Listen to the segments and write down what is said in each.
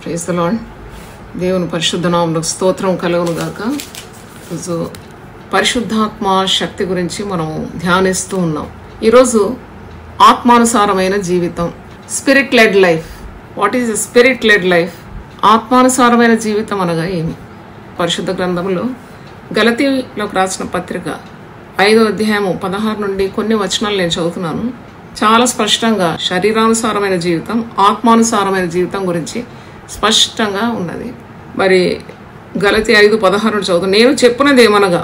praise the lord దేవుని పరిశుద్ధ నామములకు స్తోత్రం కలుగును గాక ఈరోజు పరిశుద్ధాత్మ శక్తి గురించి మనం ధ్యానిస్తూ ఉన్నాం ఈరోజు ఆత్మానుసారమైన జీవితం spirit led life what is spirit led life ఆత్మానుసారమైన జీవితం అనగా ఏమి పరిశుద్ధ గ్రంథంలో గలతీలోకి రాసిన పత్రిక ఐదో అధ్యాయము పదహారు నుండి కొన్ని వచనాలు నేను చదువుతున్నాను చాలా స్పష్టంగా శరీరానుసారమైన జీవితం ఆత్మానుసారమైన జీవితం గురించి స్పష్టంగా ఉన్నది మరి గలతి ఐదు పదహారు నుండి చదువుతాను నేను చెప్పినది ఏమనగా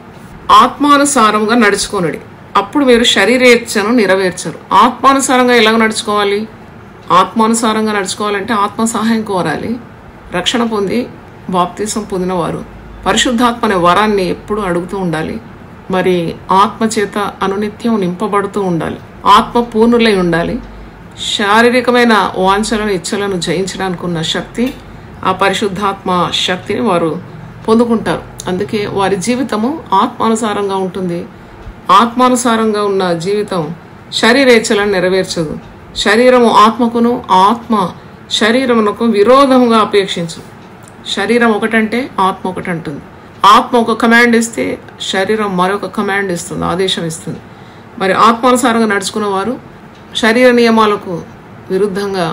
ఆత్మానుసారంగా నడుచుకోనడి అప్పుడు మీరు శరీరేచ్ఛను నెరవేర్చరు ఆత్మానుసారంగా ఎలాగ నడుచుకోవాలి ఆత్మానుసారంగా నడుచుకోవాలంటే ఆత్మ సహాయం కోరాలి రక్షణ పొంది బాప్తీసం పొందినవారు పరిశుద్ధాత్మ అనే వరాన్ని ఎప్పుడు అడుగుతూ ఉండాలి మరి ఆత్మ చేత అనునిత్యం నింపబడుతూ ఉండాలి ఆత్మ పూర్ణులై ఉండాలి శారీరకమైన వాంఛలను ఇచ్చలను జయించడానికి ఉన్న శక్తి ఆ పరిశుద్ధాత్మ శక్తిని వారు పొందుకుంటారు అందుకే వారి జీవితము ఆత్మానుసారంగా ఉంటుంది ఆత్మానుసారంగా ఉన్న జీవితం శరీరేచ్ఛలను నెరవేర్చదు శరీరము ఆత్మకును ఆత్మ శరీరమునకు విరోధముగా అపేక్షించు శరీరం ఒకటంటే ఆత్మ ఒకటి అంటుంది ఆత్మ ఒక కమాండ్ ఇస్తే శరీరం మరొక కమాండ్ ఇస్తుంది ఆదేశం ఇస్తుంది మరి ఆత్మానుసారంగా నడుచుకున్న వారు శరీర నియమాలకు విరుద్ధంగా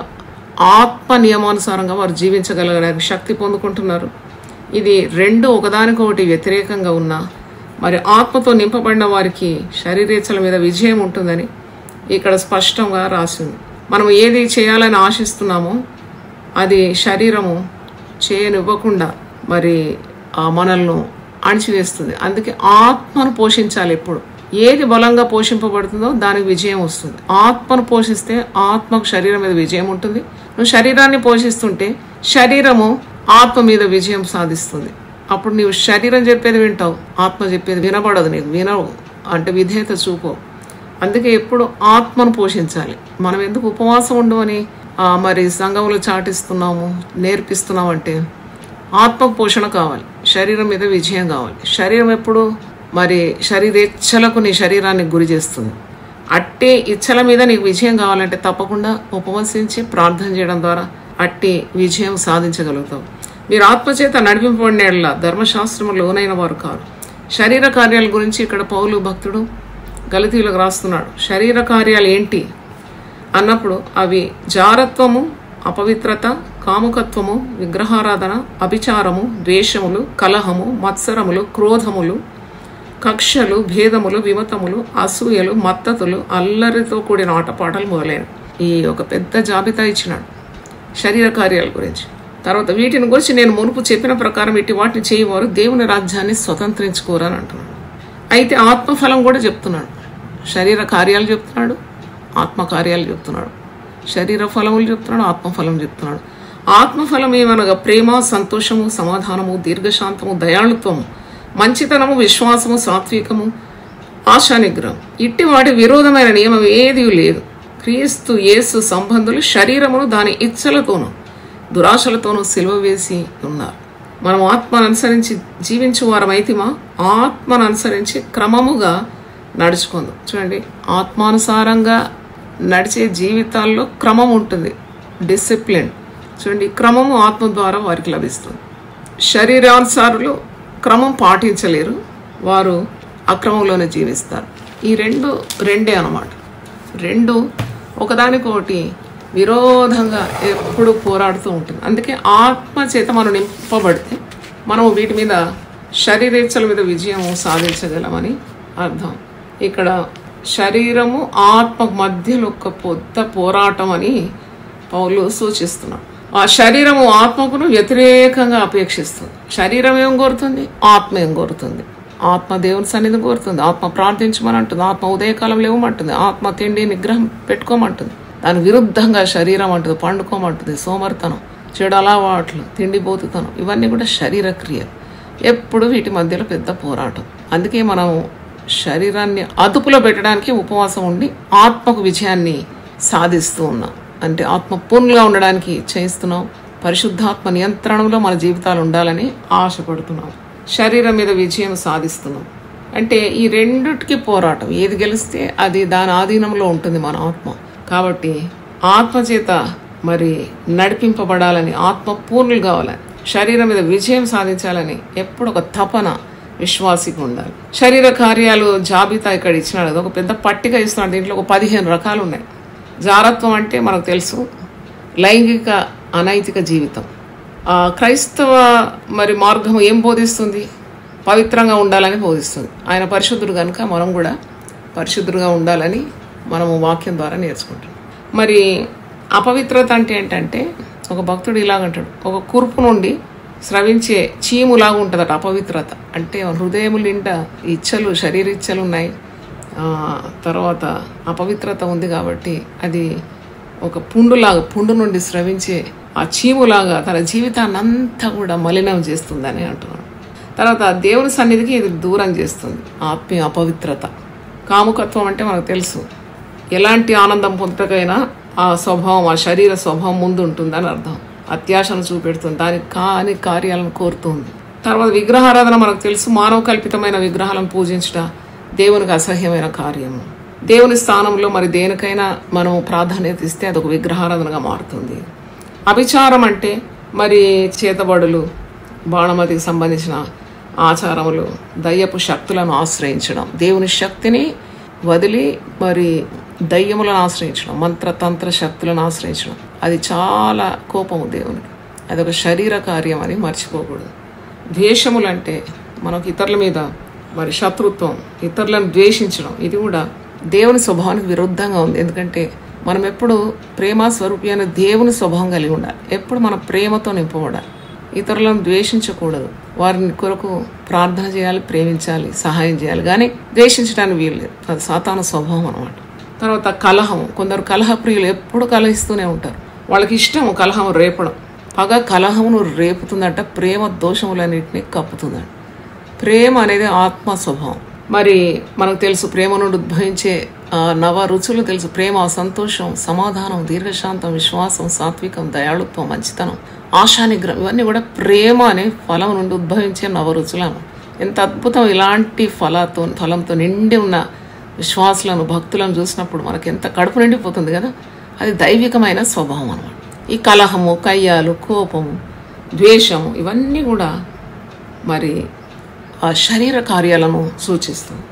ఆత్మ నియమానుసారంగా వారు జీవించగలగడానికి శక్తి పొందుకుంటున్నారు ఇది రెండు ఒకదానికొకటి వ్యతిరేకంగా ఉన్న మరి ఆత్మతో నింపబడిన వారికి శరీరేచ్ఛల మీద విజయం ఉంటుందని ఇక్కడ స్పష్టంగా రాసింది మనం ఏది చేయాలని ఆశిస్తున్నామో అది శరీరము చేయనివ్వకుండా మరి ఆ మనల్ని అణిచివేస్తుంది అందుకే ఆత్మను పోషించాలి ఎప్పుడు ఏది బలంగా పోషింపబడుతుందో దానికి విజయం వస్తుంది ఆత్మను పోషిస్తే ఆత్మకు శరీరం మీద విజయం ఉంటుంది నువ్వు శరీరాన్ని పోషిస్తుంటే శరీరము ఆత్మ మీద విజయం సాధిస్తుంది అప్పుడు నీవు శరీరం చెప్పేది వింటావు ఆత్మ చెప్పేది వినబడదు నీకు వినవు అంటే విధేయత చూపో అందుకే ఎప్పుడు ఆత్మను పోషించాలి మనం ఎందుకు ఉపవాసం ఉండమని ఆ, మరి సంఘంలో చాటిస్తున్నాము నేర్పిస్తున్నాం అంటే ఆత్మ పోషణ కావాలి శరీరం మీద విజయం కావాలి శరీరం ఎప్పుడు మరి శరీరేచ్ఛలకు నీ శరీరానికి గురి చేస్తుంది అట్టి ఇచ్చల మీద నీకు విజయం కావాలంటే తప్పకుండా ఉపవసించి ప్రార్థన చేయడం ద్వారా అట్టి విజయం సాధించగలుగుతావు మీరు ఆత్మచేత నడిపింపబడిన ధర్మశాస్త్రము లోనైన వారు కారు శరీర కార్యాల గురించి ఇక్కడ పౌలు భక్తుడు గలతీలకు రాస్తున్నాడు శరీర కార్యాలు ఏంటి అన్నప్పుడు అవి జారత్వము అపవిత్రత కాముకత్వము విగ్రహారాధన అభిచారము ద్వేషములు కలహము మత్సరములు క్రోధములు కక్షలు భేదములు విమతములు అసూయలు మత్తతులు అల్లరితో కూడిన ఆటపాటలు మొదలైన ఈ ఒక పెద్ద జాబితా ఇచ్చినాడు శరీర కార్యాల గురించి తర్వాత వీటిని గురించి నేను మునుపు చెప్పిన ప్రకారం ఇటు వాటిని చేయవారు దేవుని రాజ్యాన్ని స్వతంత్రించుకోరని అంటున్నాడు అయితే ఆత్మఫలం కూడా చెప్తున్నాడు శరీర కార్యాలు చెప్తున్నాడు ఆత్మ కార్యాలు చెప్తున్నాడు శరీర ఫలములు చెప్తున్నాడు ఆత్మఫలం చెప్తున్నాడు ఆత్మఫలం ఏమనగా ప్రేమ సంతోషము సమాధానము దీర్ఘశాంతము దయాళుత్వము మంచితనము విశ్వాసము సాత్వికము ఆశా నిగ్రహం ఇట్టి వాటి విరోధమైన నియమం ఏదీ లేదు క్రీస్తు యేసు సంబంధులు శరీరమును దాని ఇచ్చలతోనూ దురాశలతోనూ సిలువ వేసి ఉన్నారు మనం ఆత్మను అనుసరించి జీవించు వారమైతిమా ఆత్మను అనుసరించి క్రమముగా నడుచుకుందాం చూడండి ఆత్మానుసారంగా నడిచే జీవితాల్లో క్రమం ఉంటుంది డిసిప్లిన్ చూడండి ఈ క్రమము ఆత్మ ద్వారా వారికి లభిస్తుంది శరీరానుసారులు క్రమం పాటించలేరు వారు అక్రమంలోనే జీవిస్తారు ఈ రెండు రెండే అన్నమాట రెండు ఒకదానికొకటి విరోధంగా ఎప్పుడు పోరాడుతూ ఉంటుంది అందుకే ఆత్మ చేత మనం నింపబడితే మనం వీటి మీద శరీరేచ్ఛల మీద విజయం సాధించగలమని అర్థం ఇక్కడ శరీరము ఆత్మ మధ్యలో ఒక పెద్ద పోరాటం అని పౌలు సూచిస్తున్నాడు ఆ శరీరము ఆత్మకును వ్యతిరేకంగా అపేక్షిస్తుంది శరీరం ఏం కోరుతుంది ఆత్మ ఏం కోరుతుంది ఆత్మ దేవుని సన్నిధి కోరుతుంది ఆత్మ ప్రార్థించమని అంటుంది ఆత్మ ఉదయకాలం లేవమంటుంది ఆత్మ తిండి నిగ్రహం పెట్టుకోమంటుంది దాని విరుద్ధంగా శరీరం అంటుంది పండుకోమంటుంది సోమర్తనం చెడు అలవాట్లు తిండిపోతుతనం ఇవన్నీ కూడా శరీర క్రియలు ఎప్పుడు వీటి మధ్యలో పెద్ద పోరాటం అందుకే మనం శరీరాన్ని అదుపులో పెట్టడానికి ఉపవాసం ఉండి ఆత్మకు విజయాన్ని సాధిస్తూ ఉన్నాం అంటే ఆత్మ పూర్ణంగా ఉండడానికి చేయిస్తున్నాం పరిశుద్ధాత్మ నియంత్రణలో మన జీవితాలు ఉండాలని ఆశపడుతున్నాం శరీరం మీద విజయం సాధిస్తున్నాం అంటే ఈ రెండిటికి పోరాటం ఏది గెలిస్తే అది దాని ఆధీనంలో ఉంటుంది మన ఆత్మ కాబట్టి ఆత్మ చేత మరి నడిపింపబడాలని ఆత్మ పూర్ణులు కావాలని శరీరం మీద విజయం సాధించాలని ఎప్పుడు ఒక తపన విశ్వాసికి ఉండాలి శరీర కార్యాలు జాబితా ఇక్కడ ఇచ్చినాడు అది ఒక పెద్ద పట్టిక ఇస్తున్నాడు దీంట్లో ఒక పదిహేను రకాలు ఉన్నాయి జారత్వం అంటే మనకు తెలుసు లైంగిక అనైతిక జీవితం ఆ క్రైస్తవ మరి మార్గం ఏం బోధిస్తుంది పవిత్రంగా ఉండాలని బోధిస్తుంది ఆయన పరిశుద్ధుడు కనుక మనం కూడా పరిశుద్ధుడుగా ఉండాలని మనము వాక్యం ద్వారా నేర్చుకుంటాం మరి అపవిత్రత అంటే ఏంటంటే ఒక భక్తుడు ఇలాగంటాడు ఒక కురుపు నుండి స్రవించే చీములాగా ఉంటుందట అపవిత్రత అంటే హృదయం నిండా ఇచ్చలు శరీర ఇచ్చలు ఉన్నాయి ఆ, తర్వాత అపవిత్రత ఉంది కాబట్టి అది ఒక పుండులాగా పుండు నుండి స్రవించే ఆ చీములాగా తన జీవితాన్ని అంతా కూడా మలినం చేస్తుందని అంటున్నాడు తర్వాత దేవుని సన్నిధికి ఇది దూరం చేస్తుంది ఆత్మీయ అపవిత్రత కాముకత్వం అంటే మనకు తెలుసు ఎలాంటి ఆనందం పొందటకైనా ఆ స్వభావం ఆ శరీర స్వభావం ముందు ఉంటుందని అర్థం అత్యాశను చూపెడుతుంది దానికి కాని కార్యాలను కోరుతుంది తర్వాత విగ్రహారాధన మనకు తెలుసు మానవ కల్పితమైన విగ్రహాలను పూజించుట దేవునికి అసహ్యమైన కార్యము దేవుని స్థానంలో మరి దేనికైనా మనం ప్రాధాన్యత ఇస్తే అదొక విగ్రహారాధనగా మారుతుంది అభిచారం అంటే మరి చేతబడులు బాణమతికి సంబంధించిన ఆచారములు దయ్యపు శక్తులను ఆశ్రయించడం దేవుని శక్తిని వదిలి మరి దయ్యములను ఆశ్రయించడం మంత్రతంత్ర శక్తులను ఆశ్రయించడం అది చాలా కోపము దేవునికి అదొక శరీర కార్యం అని మర్చిపోకూడదు ద్వేషములు అంటే మనకు ఇతరుల మీద మరి శత్రుత్వం ఇతరులను ద్వేషించడం ఇది కూడా దేవుని స్వభావానికి విరుద్ధంగా ఉంది ఎందుకంటే మనం ఎప్పుడు ప్రేమ స్వరూపి అనే దేవుని స్వభావం కలిగి ఉండాలి ఎప్పుడు మన ప్రేమతో నింపబడాలి ఇతరులను ద్వేషించకూడదు వారిని కొరకు ప్రార్థన చేయాలి ప్రేమించాలి సహాయం చేయాలి కానీ ద్వేషించడానికి వీలు లేదు అది సాతాన స్వభావం అనమాట తర్వాత కలహం కొందరు కలహ ప్రియులు ఎప్పుడు కలహిస్తూనే ఉంటారు వాళ్ళకి ఇష్టం కలహం రేపడం పగ కలహమును రేపుతుందంట ప్రేమ దోషములన్నింటినీ కప్పుతుందంట ప్రేమ అనేది ఆత్మ స్వభావం మరి మనకు తెలుసు ప్రేమ నుండి ఉద్భవించే ఆ నవ రుచులు తెలుసు ప్రేమ సంతోషం సమాధానం దీర్ఘశాంతం విశ్వాసం సాత్వికం దయాళుత్వం మంచితనం ఆశానిగ్రహం ఇవన్నీ కూడా ప్రేమ అనే ఫలం నుండి ఉద్భవించే నవ రుచులను ఎంత అద్భుతం ఇలాంటి ఫలతో ఫలంతో నిండి ఉన్న విశ్వాసులను భక్తులను చూసినప్పుడు మనకి ఎంత కడుపు నిండిపోతుంది కదా అది దైవికమైన స్వభావం అన్నమాట ఈ కలహము కయ్యాలు కోపము ద్వేషము ఇవన్నీ కూడా మరి ఆ శరీర కార్యాలను సూచిస్తుంది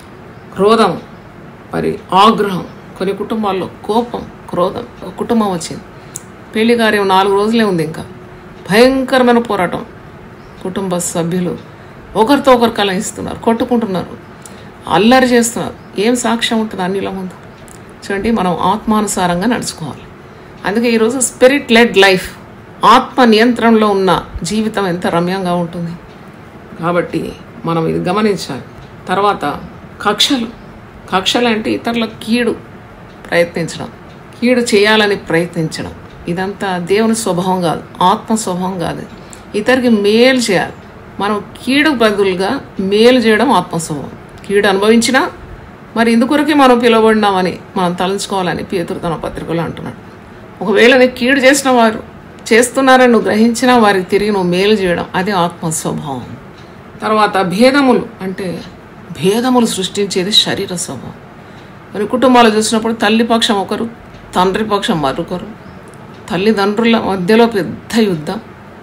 క్రోధం మరి ఆగ్రహం కొన్ని కుటుంబాల్లో కోపం క్రోధం ఒక కుటుంబం వచ్చింది పెళ్లి కార్యం నాలుగు రోజులే ఉంది ఇంకా భయంకరమైన పోరాటం కుటుంబ సభ్యులు ఒకరితో ఒకరు కలహిస్తున్నారు కొట్టుకుంటున్నారు అల్లరి చేస్తున్నారు ఏం సాక్ష్యం ఉంటుంది అన్నిల ముందు చూడండి మనం ఆత్మానుసారంగా నడుచుకోవాలి అందుకే ఈరోజు స్పిరిట్ లెడ్ లైఫ్ ఆత్మ నియంత్రణలో ఉన్న జీవితం ఎంత రమ్యంగా ఉంటుంది కాబట్టి మనం ఇది గమనించాలి తర్వాత కక్షలు కక్షలు అంటే ఇతరుల కీడు ప్రయత్నించడం కీడు చేయాలని ప్రయత్నించడం ఇదంతా దేవుని స్వభావం కాదు ఆత్మ స్వభావం కాదు ఇతరికి మేలు చేయాలి మనం కీడు బదులుగా మేలు చేయడం ఆత్మ స్వభావం కీడు అనుభవించినా మరి ఇందుకొరకే మనం పిలువబడినామని మనం తలంచుకోవాలని పేతురు తన పత్రికలో అంటున్నాడు ఒకవేళ నీకు కీడు చేసిన వారు చేస్తున్నారని నువ్వు గ్రహించినా వారికి తిరిగి నువ్వు మేలు చేయడం అది ఆత్మ స్వభావం తర్వాత భేదములు అంటే భేదములు సృష్టించేది శరీర స్వభావం మరి కుటుంబాలు చూసినప్పుడు తల్లి పక్షం ఒకరు తండ్రి పక్షం మరొకరు తల్లిదండ్రుల మధ్యలో పెద్ద యుద్ధం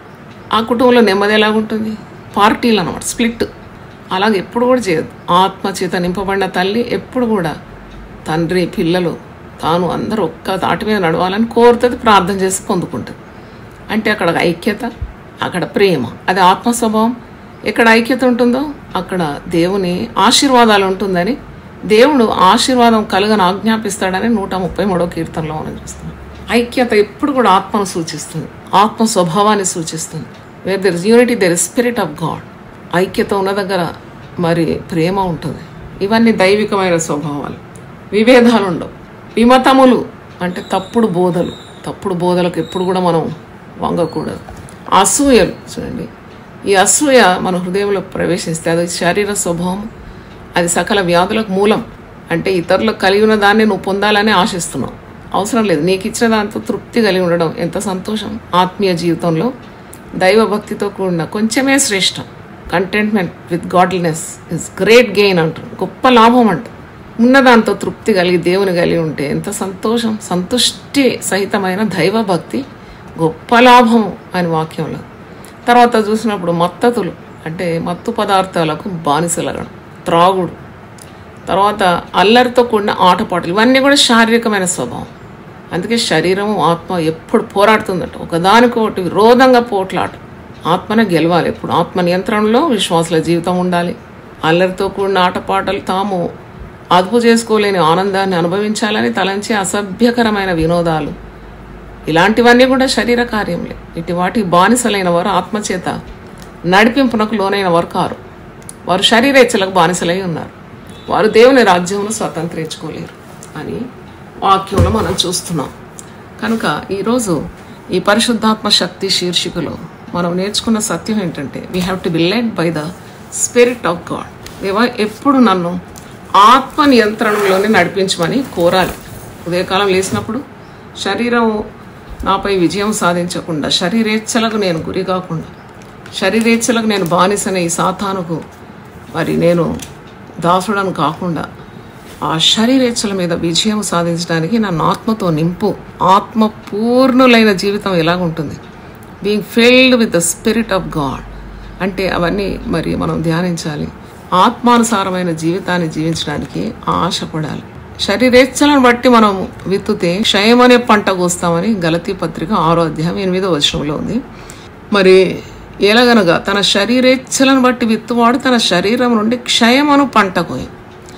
ఆ కుటుంబంలో నెమ్మది ఎలాగుంటుంది పార్టీలు అనమాట స్ప్లిట్ అలాగే ఎప్పుడు కూడా చేయదు ఆత్మ చేత నింపబడిన తల్లి ఎప్పుడు కూడా తండ్రి పిల్లలు తాను అందరూ ఒక్క తాటి మీద నడవాలని కోరుతుంది ప్రార్థన చేసి పొందుకుంటుంది అంటే అక్కడ ఐక్యత అక్కడ ప్రేమ అది ఆత్మ స్వభావం ఎక్కడ ఐక్యత ఉంటుందో అక్కడ దేవుని ఆశీర్వాదాలు ఉంటుందని దేవుడు ఆశీర్వాదం కలుగని ఆజ్ఞాపిస్తాడని నూట ముప్పై మూడో కీర్తనలో మనం చూస్తాం ఐక్యత ఎప్పుడు కూడా ఆత్మను సూచిస్తుంది ఆత్మ స్వభావాన్ని సూచిస్తుంది where there is unity there is spirit of God ఐక్యత ఉన్న దగ్గర మరి ప్రేమ ఉంటుంది ఇవన్నీ దైవికమైన స్వభావాలు విభేదాలు ఉండవు విమతములు అంటే తప్పుడు బోధలు తప్పుడు బోధలకు ఎప్పుడు కూడా మనం వంగకూడదు అసూయలు చూడండి ఈ అసూయ మన హృదయంలో ప్రవేశిస్తే అది శారీర స్వభావం అది సకల వ్యాధులకు మూలం అంటే ఇతరులకు కలిగి ఉన్న దాన్ని నువ్వు పొందాలని ఆశిస్తున్నావు అవసరం లేదు నీకు ఇచ్చిన దాంతో తృప్తి కలిగి ఉండడం ఎంత సంతోషం ఆత్మీయ జీవితంలో దైవ భక్తితో కూడిన కొంచెమే శ్రేష్టం contentment with godliness is great gain అంటారు గొప్ప లాభం అంట ఉన్నదాంతో తృప్తి కలిగి దేవుని కలిగి ఉంటే ఎంత సంతోషం సంతుష్టి సహితమైన దైవభక్తి గొప్ప లాభం అని వాక్యంలో తర్వాత చూసినప్పుడు మత్తతులు అంటే మత్తు పదార్థాలకు బానిసలగడం త్రాగుడు తర్వాత అల్లరితో కూడిన ఆటపాటలు ఇవన్నీ కూడా శారీరకమైన స్వభావం అందుకే శరీరం ఆత్మ ఎప్పుడు పోరాడుతుందట ఒకదానికొకటి విరోధంగా పోట్లాట ఆత్మనే గెలవాలి ఎప్పుడు ఆత్మ నియంత్రణలో విశ్వాసుల జీవితం ఉండాలి అల్లరితో కూడిన ఆటపాటలు తాము అదుపు చేసుకోలేని ఆనందాన్ని అనుభవించాలని తలంచి అసభ్యకరమైన వినోదాలు ఇలాంటివన్నీ కూడా శరీర కార్యములే ఇటు వాటి బానిసలైన వారు ఆత్మచేత నడిపింపునకు లోనైన వారు కారు వారు శరీరేచ్ఛలకు బానిసలై ఉన్నారు వారు దేవుని రాజ్యంలో స్వతంత్రించుకోలేరు అని వాక్యంలో మనం చూస్తున్నాం కనుక ఈరోజు ఈ పరిశుద్ధాత్మ శక్తి శీర్షికలో మనం నేర్చుకున్న సత్యం ఏంటంటే we have to be led by the spirit of God దేవా ఎప్పుడు నన్ను ఆత్మ నియంత్రణలోనే నడిపించమని కోరాలి ఉదయకాలం లేచినప్పుడు శరీరం నాపై విజయం సాధించకుండా శరీరేచ్ఛలకు నేను గురి కాకుండా శరీరేచ్ఛలకు నేను బానిసనే ఈ సాతానుకు మరి నేను దాసుడను కాకుండా ఆ శరీరేచ్ఛల మీద విజయం సాధించడానికి నన్ను ఆత్మతో నింపు ఆత్మ పూర్ణులైన జీవితం ఎలాగుంటుంది being filled with the spirit of God అంటే అవన్నీ మరి మనం ధ్యానించాలి ఆత్మానుసారమైన జీవితాన్ని జీవించడానికి ఆశపడాలి శరీరేచ్ఛలను బట్టి మనం విత్తుతే క్షయం అనే పంట కోస్తామని గలతీ పత్రిక ఆరో అధ్యాయం ఎనిమిదో వచనంలో ఉంది మరి ఎలాగనగా తన శరీరేచ్ఛలను బట్టి విత్తువాడు తన శరీరం నుండి క్షయమను పంట కోయం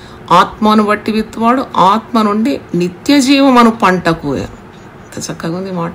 ఆత్మను బట్టి విత్తువాడు ఆత్మ నుండి నిత్య జీవమను పంట కోయం ఎంత చక్కగా ఉంది మాట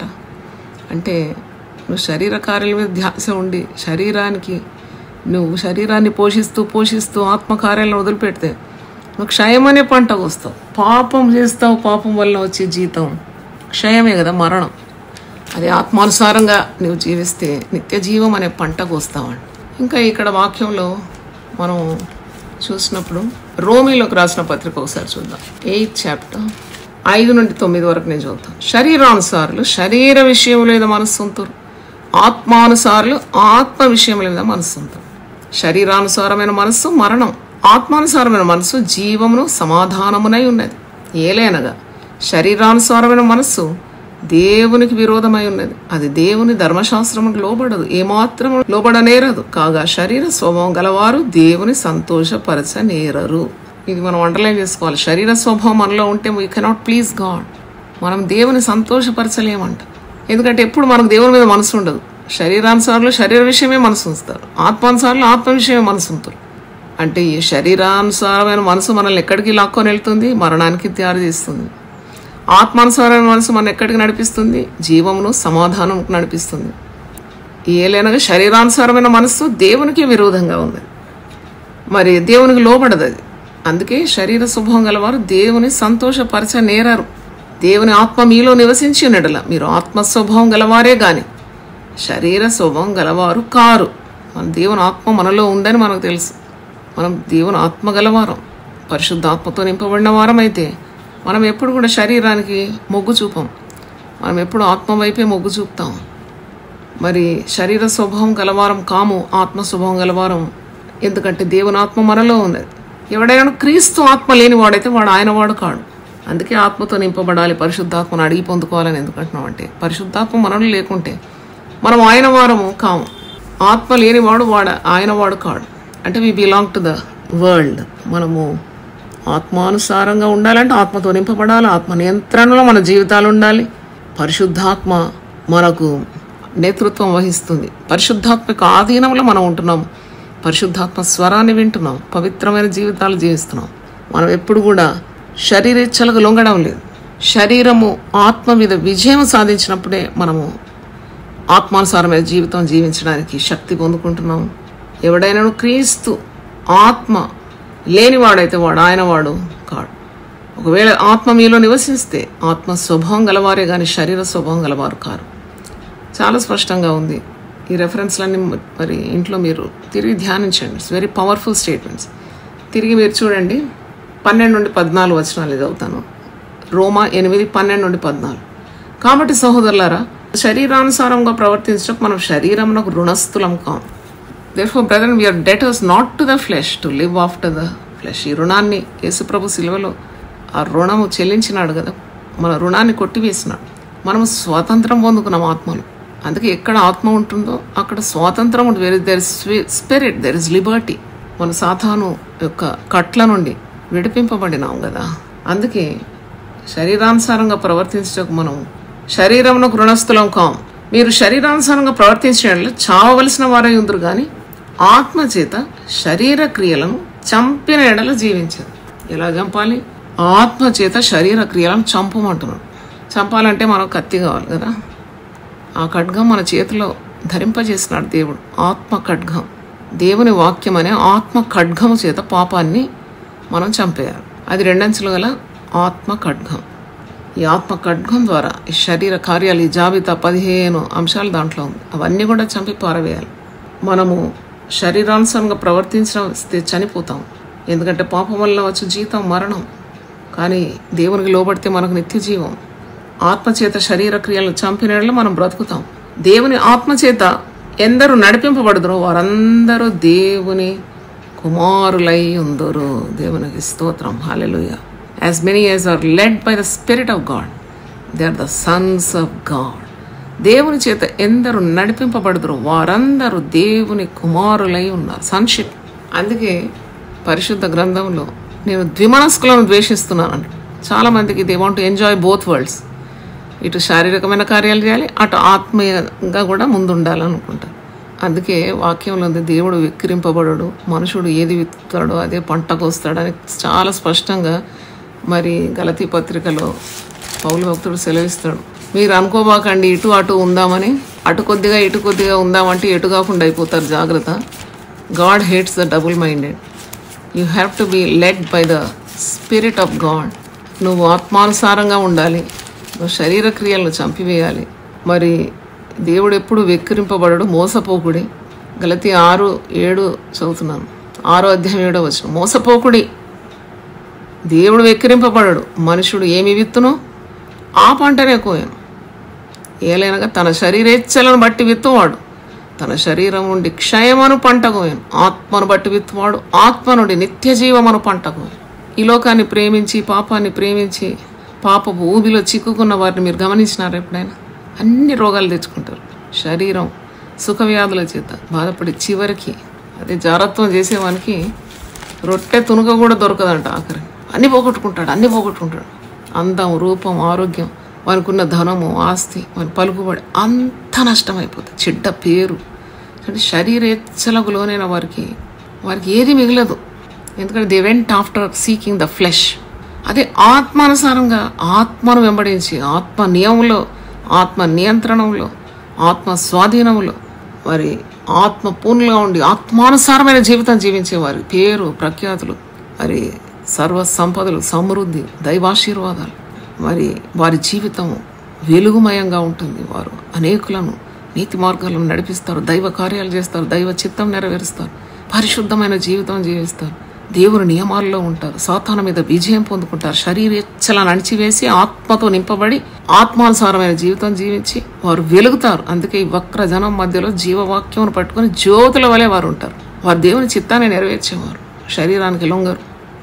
అంటే నువ్వు శరీర కార్యాల మీద ధ్యాస ఉండి శరీరానికి నువ్వు శరీరాన్ని పోషిస్తూ పోషిస్తూ ఆత్మకార్యాలను వదిలిపెడితే నువ్వు క్షయమనే పంట కోస్తావు పాపం చేస్తావు పాపం వల్ల వచ్చే జీతం క్షయమే కదా మరణం అది ఆత్మానుసారంగా నువ్వు జీవిస్తే నిత్య జీవం అనే పంట కోస్తావండి ఇంకా ఇక్కడ వాక్యంలో మనం చూసినప్పుడు రోమిలోకి రాసిన పత్రిక ఒకసారి చూద్దాం ఎయిత్ చాప్టర్ ఐదు నుండి తొమ్మిది వరకు నేను చదువుతాను శరీరానుసారులు శరీర విషయం లేదా మనస్సు ఉంటారు ఆత్మానుసారులు ఆత్మ విషయం లేదా మనస్సు ఉంటారు శరీరానుసారమైన మనస్సు మరణం ఆత్మానుసారమైన మనస్సు జీవమును సమాధానమునై ఉన్నది ఏలేనగా శరీరానుసారమైన మనస్సు దేవునికి విరోధమై ఉన్నది అది దేవుని ధర్మశాస్త్రముకు లోబడదు ఏమాత్రము లోబడనేరదు కాగా శరీర స్వభావం గలవారు దేవుని సంతోషపరచనేరరు ఇది మనం అండర్లైన్ చేసుకోవాలి శరీర స్వభావం మనలో ఉంటే వీ కెనాట్ ప్లీజ్ గాడ్ మనం దేవుని సంతోషపరచలేమంట ఎందుకంటే ఎప్పుడు మనకు దేవుని మీద మనసు ఉండదు శరీరానుసారులు శరీర విషయమే మనసు ఉంచుతారు ఆత్మానుసారులు ఆత్మ విషయమే మనసు ఉంటారు అంటే ఈ శరీరానుసారమైన మనసు మనల్ని ఎక్కడికి లాక్కొని వెళ్తుంది మరణానికి తయారు చేస్తుంది ఆత్మానుసారమైన మనసు మన ఎక్కడికి నడిపిస్తుంది జీవమును సమాధానంకు నడిపిస్తుంది ఏలైనగా శరీరానుసారమైన మనస్సు దేవునికి విరోధంగా ఉంది మరి దేవునికి లోబడదు అది అందుకే శరీర శుభం గలవారు దేవుని సంతోషపరచ నేరారు దేవుని ఆత్మ మీలో నివసించి ఉన్నడల మీరు ఆత్మ స్వభావం గలవారే గాని శరీర స్వభావం గలవారు కారు మన దేవుని ఆత్మ మనలో ఉందని మనకు తెలుసు మనం దేవుని ఆత్మ గలవారం పరిశుద్ధాత్మతో నింపబడిన వారం అయితే మనం ఎప్పుడు కూడా శరీరానికి మొగ్గు చూపం మనం ఎప్పుడు ఆత్మ వైపే మొగ్గు చూపుతాం మరి శరీర స్వభావం గలవారం కాము ఆత్మ స్వభావం గలవారం ఎందుకంటే దేవుని ఆత్మ మనలో ఉన్నది ఎవడైనా క్రీస్తు ఆత్మ లేని వాడైతే వాడు ఆయన వాడు కాడు అందుకే ఆత్మతో నింపబడాలి పరిశుద్ధాత్మను అడిగి పొందుకోవాలని ఎందుకంటున్నాం అంటే పరిశుద్ధాత్మ మనలో లేకుంటే మనం ఆయన వారము కాము ఆత్మ లేనివాడు వాడు ఆయన వాడు కాడు అంటే we belong to the world మనము ఆత్మానుసారంగా ఉండాలంటే ఆత్మతో నింపబడాలి ఆత్మ నియంత్రణలో మన జీవితాలు ఉండాలి పరిశుద్ధాత్మ మనకు నేతృత్వం వహిస్తుంది పరిశుద్ధాత్మ యొక్క ఆధీనంలో మనం ఉంటున్నాం పరిశుద్ధాత్మ స్వరాన్ని వింటున్నాం పవిత్రమైన జీవితాలు జీవిస్తున్నాం మనం ఎప్పుడు కూడా శరీరేచ్ఛలకు లొంగడం లేదు శరీరము ఆత్మ మీద విజయం సాధించినప్పుడే మనము ఆత్మానుసారమైన జీవితం జీవించడానికి శక్తి పొందుకుంటున్నాం ఎవడైనా క్రీస్తు ఆత్మ లేనివాడైతే వాడు ఆయన వాడు కాడు ఒకవేళ ఆత్మ మీలో నివసిస్తే ఆత్మ స్వభావం గలవారే కానీ శరీర స్వభావం గలవారు కారు చాలా స్పష్టంగా ఉంది ఈ రెఫరెన్స్లన్నీ మరి ఇంట్లో మీరు తిరిగి ధ్యానించండి ఇట్స్ వెరీ పవర్ఫుల్ స్టేట్మెంట్స్ తిరిగి మీరు చూడండి పన్నెండు నుండి పద్నాలుగు వచనాలు చదువుతాను రోమా ఎనిమిది పన్నెండు నుండి పద్నాలుగు కాబట్టి సహోదరులారా శరీరానుసారంగా ప్రవర్తించడం మనం శరీరమునకు రుణస్థులం కాం therefore brethren we are debtors not to the flesh to live after the flesh ఈ రుణాన్ని యేసుప్రభు శిలువలో ఆ రుణము చెల్లించినాడు కదా మన రుణాన్ని కొట్టివేసినాడు మనము స్వాతంత్రం పొందుకున్నాం ఆత్మలో అందుకే ఎక్కడ ఆత్మ ఉంటుందో అక్కడ స్వాతంత్రం ఉంటుంది there is spirit there is liberty మన సాతాను యొక్క కట్ల నుండి విడిపింపబడినాం కదా అందుకే శరీరానుసారంగా ప్రవర్తించటకు మనం శరీరమును రుణస్థులం కాం మీరు శరీరానుసారంగా ప్రవర్తించడం చావవలసిన వారై ఉందరు కానీ ఆత్మ చేత శరీర క్రియలను చంపిన ఎడల జీవించదు ఎలా చంపాలి ఆత్మ చేత శరీర క్రియలను చంపమంటున్నాడు చంపాలంటే మనకు కత్తి కావాలి కదా ఆ ఖడ్గం మన చేతిలో ధరింపజేసినాడు దేవుడు ఆత్మ ఖడ్గం దేవుని వాక్యం అనే ఆత్మ ఖడ్గము చేత పాపాన్ని మనం చంపేయాలి అది రెండంచులు గల ఆత్మ ఖడ్గం ఈ ఆత్మ ఖడ్గం ద్వారా ఈ శరీర కార్యాలు ఈ జాబితా పదిహేను అంశాలు దాంట్లో ఉంది అవన్నీ కూడా చంపి పారవేయాలి మనము శరీరానుసారంగా ప్రవర్తించడం చనిపోతాం ఎందుకంటే పాపం వల్ల వచ్చే జీతం మరణం కానీ దేవునికి లోబడితే మనకు నిత్య జీవం ఆత్మచేత శరీర క్రియలను చంపినట్లు మనం బ్రతుకుతాం దేవుని ఆత్మచేత ఎందరు నడిపింపబడుదురో వారందరూ దేవుని కుమారులై ఉందరు దేవునికి స్తోత్రం hallelujah as many as are led by the spirit of God they are the sons of God దేవుని చేత ఎందరు నడిపింపబడుదురో వారందరూ దేవుని కుమారులై ఉన్నారు సన్షిప్ అందుకే పరిశుద్ధ గ్రంథంలో నేను ద్విమనస్కులను ద్వేషిస్తున్నాను చాలా మందికి they want enjoy both worlds ఇటు శారీరకమైన కార్యాలు చేయాలి అటు ఆత్మీయంగా కూడా ముందుండాలనుకుంటారు అందుకే వాక్యంలో ఉంది దేవుడు విక్రింపబడడు మనుషుడు ఏది విత్తాడో అదే పంట కోస్తాడని చాలా స్పష్టంగా మరి గలతీ పత్రికలో పౌలు భక్తుడు సెలవిస్తాడు మీరు అనుకోబాకండి ఇటు అటు ఉందామని అటు కొద్దిగా ఇటు కొద్దిగా ఉందామంటే ఎటు కాకుండా అయిపోతారు జాగ్రత్త God hates the double minded you have to be led by the spirit of God నువ్వు ఆత్మానుసారంగా ఉండాలి నువ్వు శరీర క్రియలను చంపివేయాలి మరి దేవుడు ఎప్పుడు వెక్కిరింపబడడు మోసపోకుడి గలతి ఆరు ఏడు చదువుతున్నాను ఆరో అధ్యాయం ఏడో వచ్చిన మోసపోకుడి దేవుడు వెక్కిరింపబడడు మనుషుడు ఏమి విత్తునో ఆ పంటనే కోయను ఏలైనగా తన శరీరేచ్ఛలను బట్టి విత్తువాడు తన శరీరం నుండి క్షయమను పంట కోయను ఆత్మను బట్టి విత్తువాడు ఆత్మ నుండి నిత్య జీవమను పంట కోయను ఈ లోకాన్ని ప్రేమించి పాపాన్ని ప్రేమించి పాపపు ఊబిలో చిక్కుకున్న వారిని మీరు గమనించినారు ఎప్పుడైనా అన్ని రోగాలు తెచ్చుకుంటారు శరీరం సుఖ వ్యాధుల చేత బాధపడి చివరికి అదే జారత్వం చేసేవానికి రొట్టె తునుక కూడా దొరకదంట ఆఖరి అన్ని పోగొట్టుకుంటాడు అన్ని పోగొట్టుకుంటాడు అందం రూపం ఆరోగ్యం వానికున్న ధనము ఆస్తి వాని పలుకుబడి అంత నష్టమైపోతుంది చెడ్డ పేరు అంటే శరీరేచ్ఛలకు లోనైన వారికి వారికి ఏది మిగలదు ఎందుకంటే they went after seeking the flesh అదే ఆత్మానుసారంగా ఆత్మను వెంబడించి ఆత్మ నియమంలో ఆత్మ నియంత్రణంలో ఆత్మ స్వాధీనంలో మరి ఆత్మ పూర్ణంగా ఉండి ఆత్మానుసారమైన జీవితం జీవించే వారి పేరు ప్రఖ్యాతులు మరి సర్వ సంపదలు సమృద్ధి దైవాశీర్వాదాలు మరి వారి జీవితం వెలుగుమయంగా ఉంటుంది వారు అనేకులను నీతి మార్గాలను నడిపిస్తారు దైవ కార్యాలు చేస్తారు దైవ చిత్తం నెరవేరుస్తారు పరిశుద్ధమైన జీవితం జీవిస్తారు దేవుని నియమాల్లో ఉంటారు సాతాన మీద విజయం పొందుకుంటారు శరీరేచ్ఛలను అణిచివేసి ఆత్మతో నింపబడి ఆత్మానుసారమైన జీవితం జీవించి వారు వెలుగుతారు అందుకే ఈ వక్ర జనం మధ్యలో జీవవాక్యం పట్టుకొని జ్యోతుల వలె వారు ఉంటారు వారు దేవుని చిత్తాన్ని నెరవేర్చేవారు శరీరానికి లొంగరు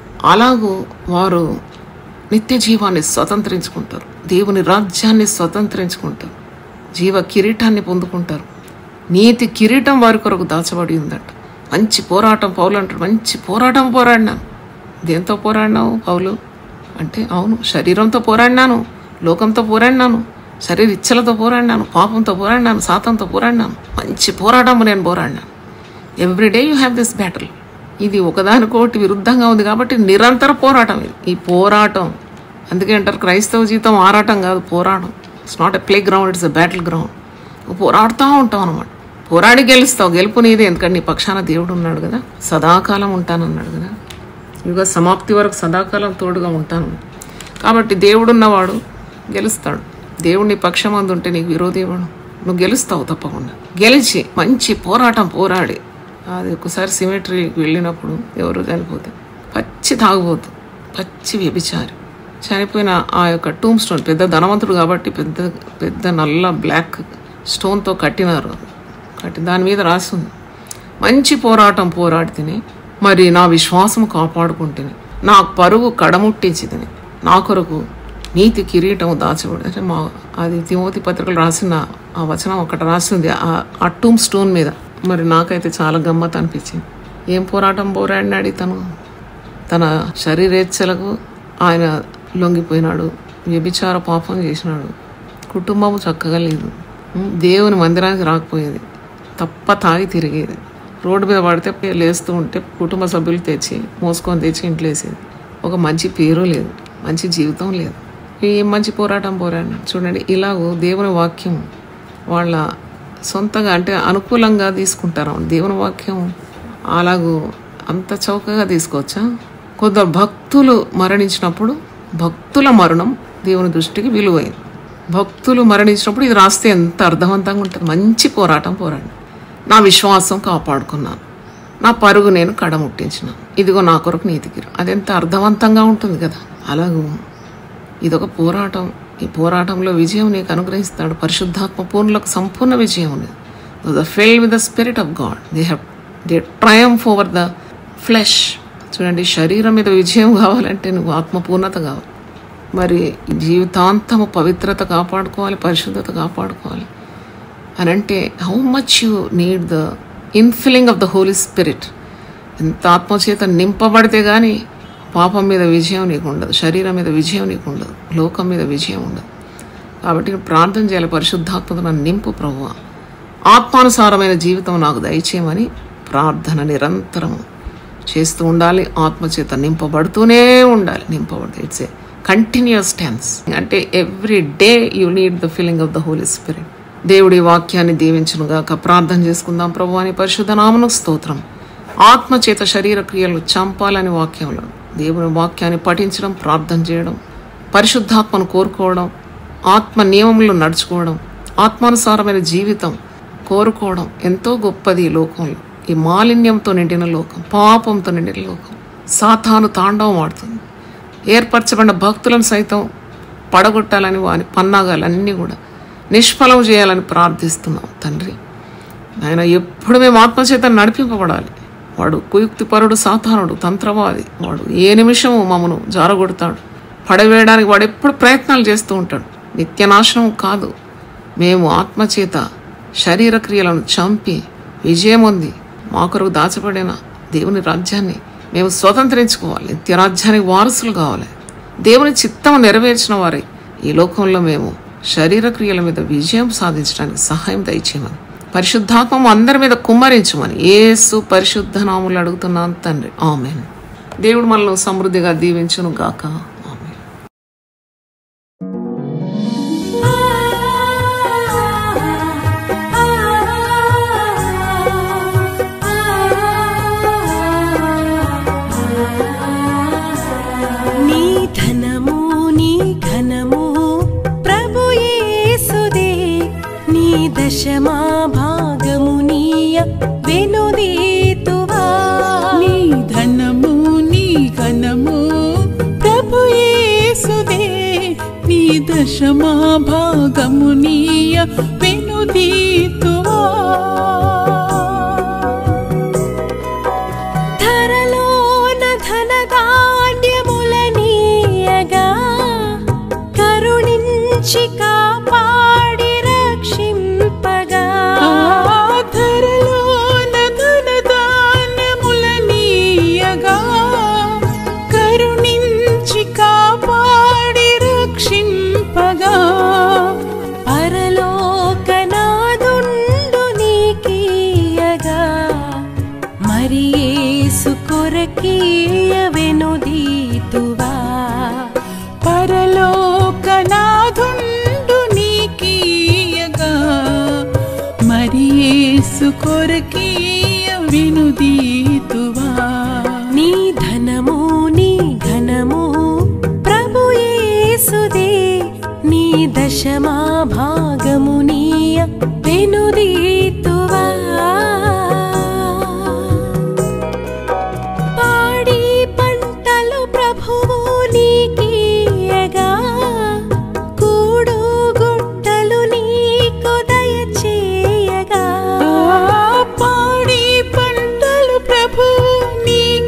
అలాగూ వారు నిత్య జీవాన్ని స్వతంత్రించుకుంటారు దేవుని రాజ్యాన్ని స్వతంత్రించుకుంటారు జీవ కిరీటాన్ని పొందుకుంటారు నీతి కిరీటం వారి కొరకు దాచబడి ఉందట మంచి పోరాటం పౌలు అంటాడు మంచి పోరాటం పోరాడినాను దేంతో పోరాడినావు పౌలు అంటే అవును శరీరంతో పోరాడినాను లోకంతో పోరాడినాను శరీర ఇచ్చలతో పోరాడినాను పాపంతో పోరాడినాను సాతంతో పోరాడినాను మంచి పోరాటం నేను పోరాడినాను everyday you have this battle ఇది ఒకదానికోటి విరుద్ధంగా ఉంది కాబట్టి నిరంతర పోరాటం ఇది ఈ పోరాటం అందుకే అంటారు క్రైస్తవ జీవితం ఆరాటం కాదు పోరాటం it's not a play ground it's a battle ground నువ్వు పోరాడుతూ ఉంటావు అనమాట పోరాడి గెలుస్తావు గెలుపు నీదే ఎందుకంటే నీ పక్షాన దేవుడు ఉన్నాడు కదా సదాకాలం ఉంటానన్నాడు కదా యుగ సమాప్తి వరకు సదాకాలం తోడుగా ఉంటాను కాబట్టి దేవుడున్నవాడు గెలుస్తాడు దేవుడు నీ పక్షమందు ఉంటే నీకు విరోధేవాడు నువ్వు గెలుస్తావు తప్పకుండా గెలిచి మంచి పోరాటం పోరాడి అది ఒకసారి సిమెట్రీకి వెళ్ళినప్పుడు ఎవరు చనిపోతే పచ్చి తాగుబోతు పచ్చి వ్యభిచారి చనిపోయిన ఆ యొక్క టూమ్ స్టోన్ పెద్ద ధనవంతుడు కాబట్టి పెద్ద పెద్ద నల్ల బ్లాక్ స్టోన్తో కట్టినారు కట్టి దాని మీద రాసి ఉంది మంచి పోరాటం పోరాడి తిని మరి నా విశ్వాసము కాపాడుకుంటుంది నా పరుగు కడముట్టించిదని నా కొరకు నీతి కిరీటం దాచబడి అంటే మా అది తిమోతి పత్రికలు రాసిన ఆ వచనం ఒకటి రాసింది ఆ- ఆ టూమ్ స్టోన్ మీద మరి నాకైతే చాలా గమ్మత్ అనిపించింది ఏం పోరాటం పోరాడినాడు తను తన శరీరేచ్ఛలకు ఆయన లొంగిపోయినాడు వ్యభిచార పాపం చేసినాడు కుటుంబం చక్కగా లేదు ఉం, దేవుని మందిరానికి రాకపోయేది తప్ప తాగి తిరిగేది రోడ్డు మీద పడితే లేస్తూ ఉంటే కుటుంబ సభ్యులు తెచ్చి మోసుకొని తెచ్చి ఇంట్లో వేసేది ఒక మంచి పేరు లేదు మంచి జీవితం లేదు ఏం మంచి పోరాటం పోరాడిన చూడండి ఇలాగూ దేవుని వాక్యం వాళ్ళ సొంతగా అంటే అనుకూలంగా తీసుకుంటారు దేవుని వాక్యం అలాగూ అంత చౌకగా తీసుకోవచ్చా కొందరు భక్తులు మరణించినప్పుడు భక్తుల మరణం దేవుని దృష్టికి విలువైంది భక్తులు మరణించినప్పుడు ఇది రాస్తే ఎంత అర్థవంతంగా ఉంటుంది మంచి పోరాటం పోరాడి నా విశ్వాసం కాపాడుకున్నాను నా పరుగు నేను కడముట్టించినాను ఇదిగో నా కొరకు నీతికి అదెంత అర్థవంతంగా ఉంటుంది కదా అలాగూ ఇదొక పోరాటం ఈ పోరాటంలో విజయం నీకు అనుగ్రహిస్తాడు పరిశుద్ధాత్మ పూర్ణులకు సంపూర్ణ విజయం ఉంది the filled with the spirit of God they have they triumph over the flesh చూడండి శరీరం మీద విజయం కావాలంటే నువ్వు ఆత్మపూర్ణత కావాలి మరి జీవితాంతము పవిత్రత కాపాడుకోవాలి పరిశుద్ధత కాపాడుకోవాలి అని అంటే how much you need the infilling of the holy spirit ఎంత ఆత్మచేత నింపబడితే కానీ పాపం మీద విజయం నీకు ఉండదు శరీరం మీద విజయం నీకు ఉండదు లోకం మీద విజయం ఉండదు కాబట్టి నువ్వు ప్రార్థన చేయాలి పరిశుద్ధాత్మతో నన్ను నింపు ప్రభువ ఆత్మానుసారమైన జీవితం నాకు దయచేయమని ప్రార్థన నిరంతరం చేస్తూ ఉండాలి ఆత్మచేత నింపబడుతూనే ఉండాలి నింపబడితే ఇట్స్ ఏ కంటిన్యూస్ టెన్స్ అంటే every day you need the feeling of the holy spirit దేవుడి వాక్యాన్ని దీవించునుగాక ప్రార్థన చేసుకుందాం ప్రభు అని పరిశుద్ధ నామను స్తోత్రం ఆత్మచేత శరీర క్రియలు చంపాలని వాక్యంలో దేవుని వాక్యాన్ని పఠించడం ప్రార్థన చేయడం పరిశుద్ధాత్మను కోరుకోవడం ఆత్మ నియమంలో నడుచుకోవడం ఆత్మానుసారమైన జీవితం కోరుకోవడం ఎంతో గొప్పది ఈ లోకంలో ఈ మాలిన్యంతో నిండిన లోకం పాపంతో నిండిన లోకం సాతాను తాండవం ఆడుతుంది ఏర్పరచబడిన భక్తులను సైతం పడగొట్టాలని వాని పన్నాగాలన్నీ కూడా నిష్ఫలం చేయాలని ప్రార్థిస్తున్నాం తండ్రి ఆయన ఎప్పుడు మేము ఆత్మచేత నడిపింపబడాలి వాడు కుయుక్తిపరుడు సాతానుడు తంత్రవాది వాడు ఏ నిమిషము మమ్మను జారగొడతాడు పడవేయడానికి వాడు ఎప్పుడు ప్రయత్నాలు చేస్తూ ఉంటాడు నిత్యనాశనం కాదు మేము ఆత్మచేత శరీర క్రియలను చంపి విజయం ఉంది మా కొరకు దాచబడిన దేవుని రాజ్యాన్ని మేము స్వతంత్రించుకోవాలి నిత్య రాజ్యానికి వారసులు కావాలి దేవుని చిత్తం నెరవేర్చిన వారే ఈ లోకంలో మేము శరీర క్రియల మీద విజయం సాధించడానికి సహాయం దయచేయమని పరిశుద్ధాత్మము అందరి మీద కుమ్మరించమని ఏసు పరిశుద్ధ నాములు అడుగుతున్నాను తండ్రి ఆమెన్ దేవుడు మనల్ని సమృద్ధిగా దీవించును గాక ఆమెన్ నీ ధనము నీ ఘనము ప్రభు యేసుదే నీ దశమా భాగము నీయ వెనుదీతువా నీ ధనము నీ ఘనము ప్రభు యేసుదే నీ దశమా భాగము నీయ వెనుదీతువా ధరలోన ధనధాన్యముల నీయగా కరుణించి కాపాడి రక్షింపగా ఆధరలోన ధనధాన్యముల నీయగా కరుణించి కాపాడి రక్షింపగా పరలోకనాదుండు నీకీయగా మరి యేసు కొరకీయ వెనుదీతువా పరలోకనాథుండు నీకీయగా మరి యేసు కొరకీయ వినుదీతువా నీ ధనము నీ ఘనము ప్రభు యేసుదే నీ దశమా భాగము నీయ వెనుదీతువా పాడి పంటలు ప్రభువు నీకీయగా కూడు గుట్టలు నీకు దయచేయగా ఆ పాడి పంటలు ప్రభు నీకీయగా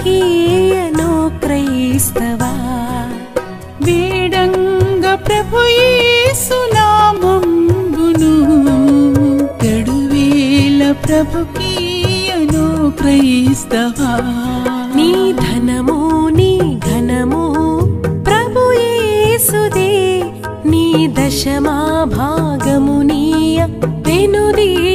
నీకీయను క్రైస్తవా వేడంగ ప్రభు యేసునామంబును గడువేల ప్రభుకీయను క్రైస్తవా నీ ధనము నీ ఘనము ప్రభు యేసుదే నీ దశమా భాగము నీయ వెనుదీ